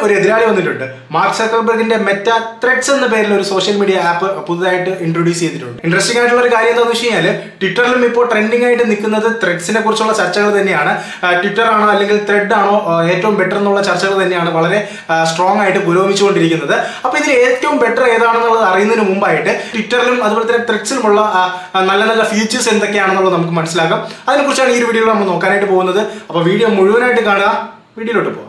ഒരു എതിരാളി വന്നിട്ടുണ്ട് മാർക്ക് സക്കർബർഗിന്റെ മെറ്റ ത്രെഡ്സ് എന്ന പേരിൽ ഒരു സോഷ്യൽ മീഡിയ ആപ്പ് പുതുതായിട്ട് ഇൻട്രൊഡ്യൂസ് ചെയ്തിട്ടുണ്ട് ഇൻട്രസ്റ്റിംഗ് ആയിട്ടുള്ള ഒരു കാര്യം എന്താണെന്ന് വെച്ച് കഴിഞ്ഞാൽ ട്വിറ്ററിലും ഇപ്പോൾ ട്രെൻഡിംഗ് ആയിട്ട് നിൽക്കുന്നത് ത്രെഡ്സിനെ കുറിച്ചുള്ള ചർച്ചകൾ തന്നെയാണ് ട്വിറ്റർ ആണോ അല്ലെങ്കിൽ ത്രെഡ് ആണോ ആ, ഏറ്റവും ബെറ്റർ എന്നുള്ള ചർച്ചകൾ തന്നെയാണ് വളരെ സ്ട്രോങ് ആയിട്ട് പുരോഗമിച്ചുകൊണ്ടിരിക്കുന്നത് അപ്പോൾ ഇതിൽ ഏറ്റവും ബെറ്റർ ഏതാണെന്നുള്ളത് അറിയുന്നതിന് മുമ്പായിട്ട് ട്വിറ്ററിലും അതുപോലെ തന്നെ ത്രെഡ്സിലുമുള്ള ആ, ആ, നല്ല നല്ല ഫീച്ചേഴ്സ് എന്തൊക്കെയാണെന്നുള്ളത് നമുക്ക് മനസ്സിലാക്കാം അതിനെക്കുറിച്ചാണ് ഈ ഒരു വീഡിയോയിൽ നമ്മൾ നോക്കാനായിട്ട് പോകുന്നത് അപ്പോൾ വീഡിയോ മുഴുവനായിട്ട് കാണുക വീഡിയോയിലോട്ട് പോകാം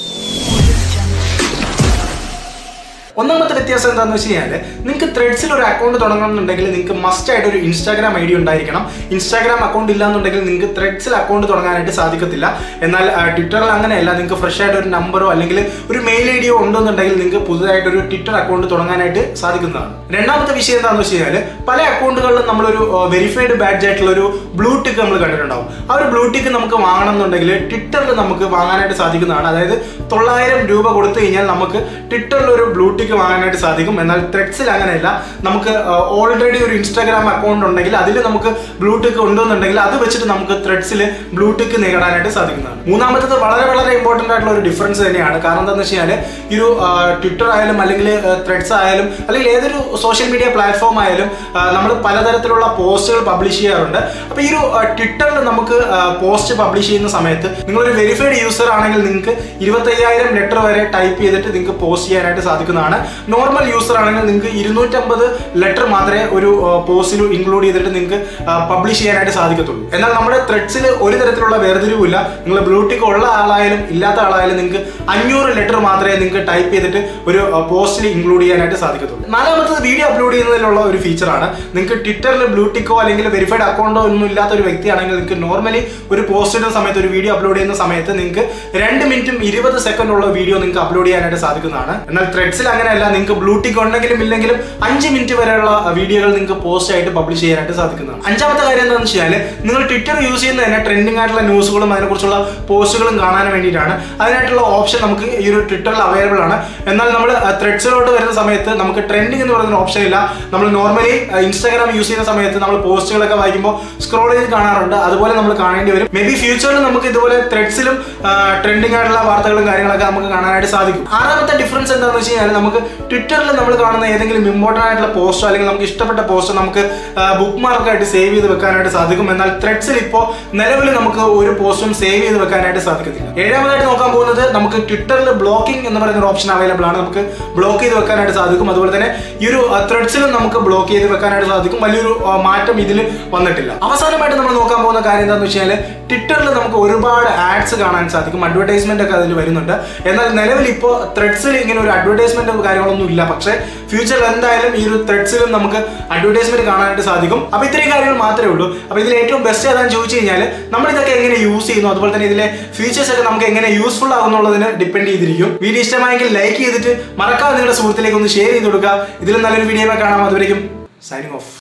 ഒന്നാമത്തെ വ്യത്യാസം എന്താണെന്ന് വെച്ച് കഴിഞ്ഞാൽ നിങ്ങൾക്ക് ത്രെഡ്സിൽ ഒരു അക്കൗണ്ട് തുടങ്ങണമെന്നുണ്ടെങ്കിൽ നിങ്ങൾക്ക് മസ്റ്റ് ആയിട്ട് ഒരു ഇൻസ്റ്റാഗ്രാം ഐ ഡി ഉണ്ടായിരിക്കണം ഇൻസ്റ്റാഗ്രാം അക്കൗണ്ട് ഇല്ലാന്നുണ്ടെങ്കിൽ നിങ്ങൾക്ക് ത്രെഡ്സിൽ അക്കൗണ്ട് തുടങ്ങാനായിട്ട് സാധിക്കത്തില്ല എന്നാൽ ആ, ട്വിറ്ററിൽ അങ്ങനെയല്ല നിങ്ങൾക്ക് ഫ്രഷ് ആയിട്ട് ഒരു നമ്പറോ അല്ലെങ്കിൽ ഒരു മെയിൽ ഐ ഡിയോ ഉണ്ടെന്നുണ്ടെങ്കിൽ നിങ്ങൾക്ക് പുതുതായിട്ട് ഒരു ട്വിറ്റർ അക്കൗണ്ട് തുടങ്ങാനായിട്ട് സാധിക്കുന്നതാണ് രണ്ടാമത്തെ വിഷയം എന്താണെന്ന് വെച്ച് കഴിഞ്ഞാൽ പല അക്കൗണ്ടുകളിലും നമ്മളൊരു വെരിഫൈഡ് ബാഡ്ജ് ആയിട്ടുള്ള ഒരു ബ്ലൂ ടിക്ക് നമ്മൾ കണ്ടിട്ടുണ്ടാവും ആ ഒരു ബ്ലൂ ടിക്ക് നമുക്ക് വാങ്ങണം എന്നുണ്ടെങ്കിൽ ട്വിറ്ററിൽ നമുക്ക് വാങ്ങാനായിട്ട് സാധിക്കുന്നതാണ് അതായത് തൊള്ളായിരം രൂപ കൊടുത്തു കഴിഞ്ഞാൽ നമുക്ക് ട്വിറ്ററിൽ ഒരു ബ്ലൂ ടിക്ക് വാങ്ങാനായിട്ട് സാധിക്കും എന്നാൽ ത്രെഡ്സിൽ അങ്ങനെയല്ല നമുക്ക് ഓൾറെഡി ഒരു ഇൻസ്റ്റാഗ്രാം അക്കൗണ്ട് ഉണ്ടെങ്കിൽ അതിൽ നമുക്ക് ബ്ലൂ ടിക്ക് ഉണ്ടെന്നുണ്ടെങ്കിൽ അത് വെച്ചിട്ട് നമുക്ക് ത്രെഡ്സിൽ ബ്ലൂ ടിക്ക് നേടാനായിട്ട് സാധിക്കുന്നതാണ് മൂന്നാമത്തത് വളരെ വളരെ ഇമ്പോർട്ടൻ്റ് ആയിട്ടുള്ള ഒരു ഡിഫറൻസ് തന്നെയാണ് കാരണം എന്താണെന്ന് വെച്ച് കഴിഞ്ഞാൽ ഈ ഒരു ട്വിറ്റർ ആയാലും അല്ലെങ്കിൽ ത്രെഡ്സ് ആയാലും അല്ലെങ്കിൽ ഏതൊരു സോഷ്യൽ മീഡിയ പ്ലാറ്റ്ഫോം ആയാലും നമ്മൾ പലതരത്തിലുള്ള പോസ്റ്റുകൾ പബ്ലിഷ് ചെയ്യാറുണ്ട് അപ്പോൾ ഈ ഒരു ട്വിറ്ററിൽ നമുക്ക് പോസ്റ്റ് പബ്ലിഷ് ചെയ്യുന്ന സമയത്ത് നിങ്ങളൊരു വെരിഫൈഡ് യൂസർ ആണെങ്കിൽ നിങ്ങൾക്ക് ഇരുപത്തയ്യായിരം ലെറ്റർ വരെ ടൈപ്പ് ചെയ്തിട്ട് നിങ്ങൾക്ക് പോസ്റ്റ് ചെയ്യാനായിട്ട് സാധിക്കുന്നതാണ് നോർമൽ യൂസർ ആണെങ്കിൽ നിങ്ങൾക്ക് ഇരുന്നൂറ്റമ്പത് ലെറ്റർ മാത്രമേ ഒരു പോസ്റ്റിൽ ഇൻക്ലൂഡ് ചെയ്തിട്ട് നിങ്ങൾക്ക് പബ്ലിഷ് ചെയ്യാനായിട്ട് സാധിക്കത്തുള്ളൂ എന്നാൽ നമ്മുടെ ത്രെഡ്സിൽ ഒരു തരത്തിലുള്ള വേർതിരിവില്ല നിങ്ങൾ ബ്ലൂടിക്ക് ഉള്ള ആളായാലും ഇല്ലാത്ത ആളായാലും നിങ്ങൾക്ക് അഞ്ഞൂറ് ലെറ്റർ മാത്രമേ നിങ്ങൾക്ക് ടൈപ്പ് ചെയ്തിട്ട് ഒരു പോസ്റ്റിൽ ഇൻക്ലൂഡ് ചെയ്യാനായിട്ട് സാധിക്കത്തുള്ളൂ നാലാമത്തത് വീഡിയോ അപ്ലോഡ് ചെയ്യുന്നതിലുള്ള ഒരു ഫീച്ചറാണ് നിങ്ങൾക്ക് ട്വിറ്ററിൽ ബ്ലൂടിക്കോ അല്ലെങ്കിൽ വെരിഫൈഡ് അക്കൗണ്ടോ ഒന്നും ഇല്ലാത്ത ഒരു വ്യക്തിയാണെങ്കിൽ നിങ്ങൾക്ക് നോർമലി ഒരു പോസ്റ്റ് ഇടുന്ന സമയത്ത് ഒരു വീഡിയോ അപ്ലോഡ് ചെയ്യുന്ന സമയത്ത് നിങ്ങൾക്ക് രണ്ട് മിനിറ്റും ഇരുപത് സെക്കൻഡ് ഉള്ള വീഡിയോ നിങ്ങൾക്ക് അപ്ലോഡ് ചെയ്യാനായിട്ട് സാധിക്കുന്നതാണ് എന്നാൽ ത്രെഡ്സിൽ അങ്ങനെയല്ല നിങ്ങൾക്ക് ബ്ലൂടിക്ക് ഉണ്ടെങ്കിലും ഇല്ലെങ്കിലും അഞ്ച് മിനിറ്റ് വരെയുള്ള വീഡിയോകൾ നിങ്ങൾക്ക് പോസ്റ്റ് ആയിട്ട് പബ്ലിഷ് ചെയ്യാനായിട്ട് സാധിക്കുന്നതാണ് അഞ്ചാമത്തെ കാര്യം എന്താണെന്ന് വെച്ചാൽ നിങ്ങൾ ട്വിറ്റർ യൂസ് ചെയ്യുന്ന തന്നെ ട്രെൻഡിംഗ് ആയിട്ടുള്ള ന്യൂസുകളും അതിനെക്കുറിച്ചുള്ള പോസ്റ്റുകളും കാണാൻ വേണ്ടിയിട്ടാണ് അതിനായിട്ടുള്ള ഓപ്ഷൻ നമുക്ക് ഈ ഒരു ട്വിറ്ററിൽ അവൈലബിൾ ആണ് എന്നാൽ നമ്മൾ ത്രെഡ്സിലോട്ട് വരുന്ന സമയത്ത് നമുക്ക് ട്രെൻഡിംഗ് എന്ന് പറയുന്ന ഓപ്ഷൻ ഇല്ല നമ്മൾ നോർമലി ഇൻസ്റ്റാഗ്രാം യൂസ് ചെയ്യുന്ന സമയത്ത് നമ്മൾ പോസ്റ്റുകളൊക്കെ വായിക്കുമ്പോൾ സ്ക്രോൾ ചെയ്ത് കാണാറുണ്ട് അതുപോലെ നമ്മൾ കാണേണ്ടി വരും മേ ബി ഫ്യൂച്ചറിൽ നമുക്ക് ഇതുപോലെ ത്രെഡ്സിലും ട്രെൻഡിംഗ് ആയിട്ടുള്ള വാർത്തകളും കാര്യങ്ങളൊക്കെ നമുക്ക് കാണാനായിട്ട് സാധിക്കും ആറാമത്തെ ഡിഫറൻസ് എന്താണെന്ന് വെച്ച് കഴിഞ്ഞാൽ നമുക്ക് ട്വിറ്ററിൽ നമ്മൾ കാണുന്ന ഏതെങ്കിലും ഇമ്പോർട്ടൻ്റ് ആയിട്ടുള്ള പോസ്റ്റോ അല്ലെങ്കിൽ നമുക്ക് ഇഷ്ടപ്പെട്ട പോസ്റ്റോ നമുക്ക് ബുക്ക് മാർക്കായിട്ട് സേവ് ചെയ്ത് വെക്കാനായിട്ട് സാധിക്കും എന്നാൽ ത്രെഡ്സിൽ ഇപ്പോൾ നിലവിൽ നമുക്ക് ഒരു പോസ്റ്റും സേവ് ചെയ്ത് വെക്കാനായിട്ട് സാധിക്കത്തില്ല ഏഴാമതായിട്ട് നോക്കാൻ പോകുന്നത് നമുക്ക് ട്വിറ്ററിൽ ബ്ലോക്കിംഗ് എന്ന് പറയുന്ന ഒരു ഓപ്ഷൻ അവൈലബിൾ ആണ് നമുക്ക് ബ്ലോക്ക് ചെയ്ത് വെക്കാനായിട്ട് സാധിക്കും അതുപോലെ തന്നെ ഈ ഒരു ത്രെഡ്സിലും നമുക്ക് ബ്ലോക്ക് ചെയ്ത് വെക്കാനായിട്ട് സാധിക്കും വലിയൊരു ആ, മാറ്റം ഇതിൽ വന്നിട്ടില്ല അവസാനമായിട്ട് നമ്മൾ നോക്കാൻ പോകുന്ന കാര്യം എന്താണെന്ന് വെച്ച് കഴിഞ്ഞാൽ ട്വിറ്ററിൽ നമുക്ക് ഒരുപാട് ആഡ്സ് കാണാൻ സാധിക്കും അഡ്വർടൈസ്മെന്റ് ഒക്കെ അതിൽ വരുന്നുണ്ട് എന്നാൽ നിലവിൽ ഇപ്പോൾ ത്രെഡ്സിൽ ഇങ്ങനെ ഒരു അഡ്വർടൈസ്മെന്റ് കാര്യങ്ങളൊന്നും ഇല്ല പക്ഷേ ഫ്യൂച്ചറിൽ എന്തായാലും ഈ ഒരു ത്രെഡ്സിലും നമുക്ക് അഡ്വർടൈസ്മെന്റ് കാണാനായിട്ട് സാധിക്കും അപ്പോൾ ഇത്രയും കാര്യങ്ങൾ മാത്രമേ ഉള്ളൂ അപ്പോൾ ഇതിൽ ഏറ്റവും ബെസ്റ്റ് ഏതാണെന്ന് ചോദിച്ചു കഴിഞ്ഞാൽ നമ്മൾ ഇതൊക്കെ എങ്ങനെ യൂസ് ചെയ്യുന്നു അതുപോലെ തന്നെ ഇതിലെ ഫീച്ചേഴ്സ് ഒക്കെ നമുക്ക് എങ്ങനെ യൂസ്ഫുൾ ആകുന്നുള്ളതിന് ഡിപ്പെൻഡ് ചെയ്തിരിക്കും വീഡിയോ ഇഷ്ടമായെങ്കിൽ ലൈക്ക് ചെയ്തിട്ട് മറക്കാതെ നിങ്ങളുടെ സുഹൃത്തിലേക്ക് ഒന്ന് ഷെയർ ചെയ്ത് കൊടുക്കുക ഇതിലും നല്ലൊരു വീഡിയോ കാണാം അതുവരെയും സൈനിങ് ഓഫ്